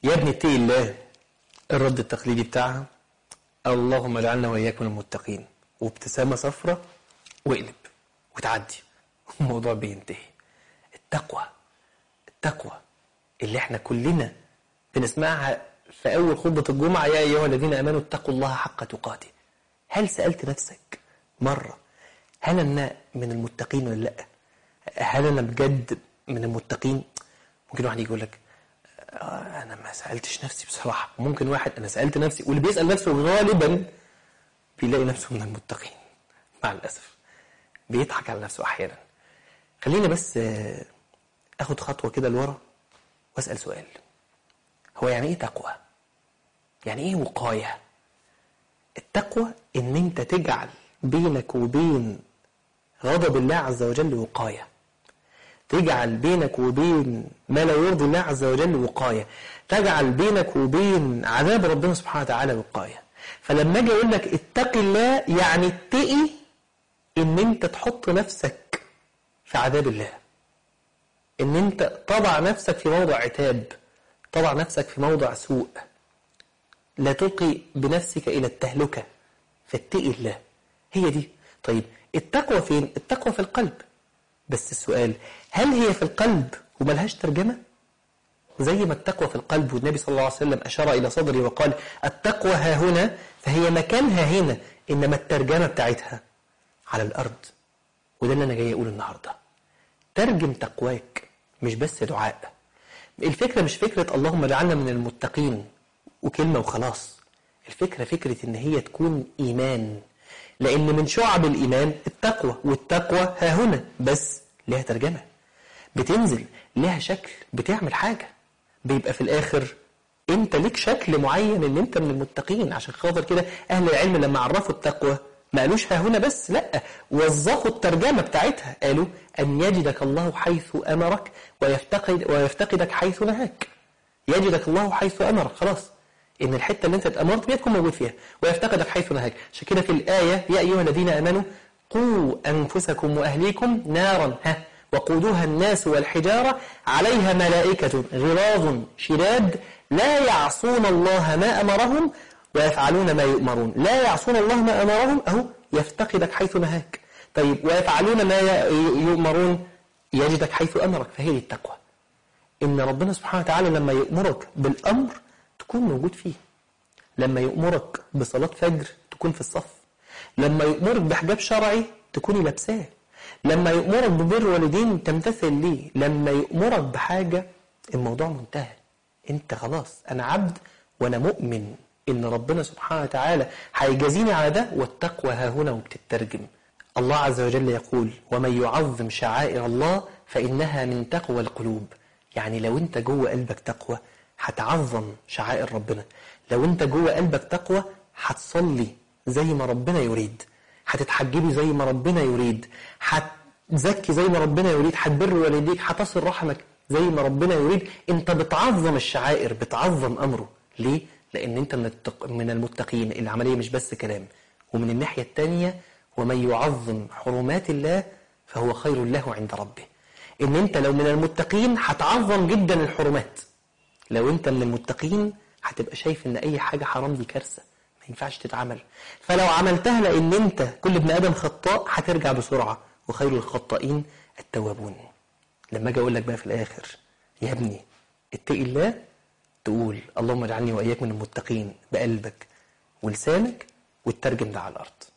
يا ابني اتقي الله الرد التقليدي بتاعها اللهم اجعلنا واياك من المتقين وابتسامه صفرة واقلب وتعدي الموضوع بينتهي التقوى التقوى اللي احنا كلنا بنسمعها في اول خطبه الجمعه يا ايها الذين امنوا اتقوا الله حق تقاته هل سالت نفسك مره هل انا من المتقين ولا لا هل انا بجد من المتقين ممكن واحد يجي يقول لك آه، انا ما سالتش نفسي بصراحه ممكن واحد انا سالت نفسي واللي بيسال نفسه غالبا بيلاقي نفسه من المتقين مع الاسف بيضحك على نفسه احيانا خلينا بس آه، اخد خطوه كده لورا واسال سؤال هو يعني ايه تقوى يعني ايه وقايه التقوى ان انت تجعل بينك وبين غضب الله عز وجل وقايه تجعل بينك وبين ما لا يرضي الله عز وجل وقاية تجعل بينك وبين عذاب ربنا سبحانه وتعالى وقاية فلما اجي اقول لك اتقي الله يعني اتقي ان انت تحط نفسك في عذاب الله ان انت تضع نفسك في موضع عتاب تضع نفسك في موضع سوء لا تلقي بنفسك الى التهلكة فاتقي الله هي دي طيب التقوى فين التقوى في القلب بس السؤال هل هي في القلب وملهاش ترجمة زي ما التقوى في القلب والنبي صلى الله عليه وسلم أشار إلى صدري وقال التقوى ها هنا فهي مكانها هنا إنما الترجمة بتاعتها على الأرض وده اللي أنا جاي أقوله النهاردة ترجم تقواك مش بس دعاء الفكرة مش فكرة اللهم اجعلنا من المتقين وكلمة وخلاص الفكرة فكرة إن هي تكون إيمان لأن من شعب الإيمان التقوى والتقوى ها هنا بس لها ترجمة بتنزل لها شكل بتعمل حاجة بيبقى في الآخر أنت ليك شكل معين إن أنت من المتقين عشان خاطر كده أهل العلم لما عرفوا التقوى ما قالوش ها هنا بس لا وظفوا الترجمة بتاعتها قالوا أن يجدك الله حيث أمرك ويفتقد ويفتقدك حيث نهاك يجدك الله حيث أمرك خلاص ان الحته اللي انت اتامرت بيها تكون موجود فيها ويفتقدك حيث نهاك عشان كده في الايه يا ايها الذين امنوا قوا انفسكم واهليكم نارا ها وقودها الناس والحجاره عليها ملائكه غلاظ شداد لا يعصون الله ما امرهم ويفعلون ما يؤمرون لا يعصون الله ما امرهم اهو يفتقدك حيث نهاك طيب ويفعلون ما يؤمرون يجدك حيث امرك فهي دي التقوى ان ربنا سبحانه وتعالى لما يامرك بالامر تكون موجود فيه لما يأمرك بصلاة فجر تكون في الصف لما يأمرك بحجاب شرعي تكوني لابساه لما يأمرك ببر والدين تمتثل ليه لما يأمرك بحاجة الموضوع منتهى انت خلاص انا عبد وانا مؤمن ان ربنا سبحانه وتعالى هيجازيني على ده والتقوى ها هنا وبتترجم الله عز وجل يقول ومن يعظم شعائر الله فإنها من تقوى القلوب يعني لو انت جوه قلبك تقوى هتعظم شعائر ربنا لو انت جوه قلبك تقوى هتصلي زي ما ربنا يريد هتتحجبي زي ما ربنا يريد هتزكي زي ما ربنا يريد هتبر والديك هتصل رحمك زي ما ربنا يريد انت بتعظم الشعائر بتعظم امره ليه لان انت من, التق... من المتقين العمليه مش بس كلام ومن الناحيه الثانيه ومن يعظم حرمات الله فهو خير له عند ربه ان انت لو من المتقين هتعظم جدا الحرمات لو انت من المتقين هتبقى شايف ان اي حاجة حرام دي كارثة ما ينفعش تتعمل فلو عملتها لان انت كل ابن ادم خطاء هترجع بسرعة وخير الخطائين التوابون لما اجي اقول لك بقى في الاخر يا ابني اتقي الله تقول اللهم اجعلني واياك من المتقين بقلبك ولسانك وتترجم ده على الارض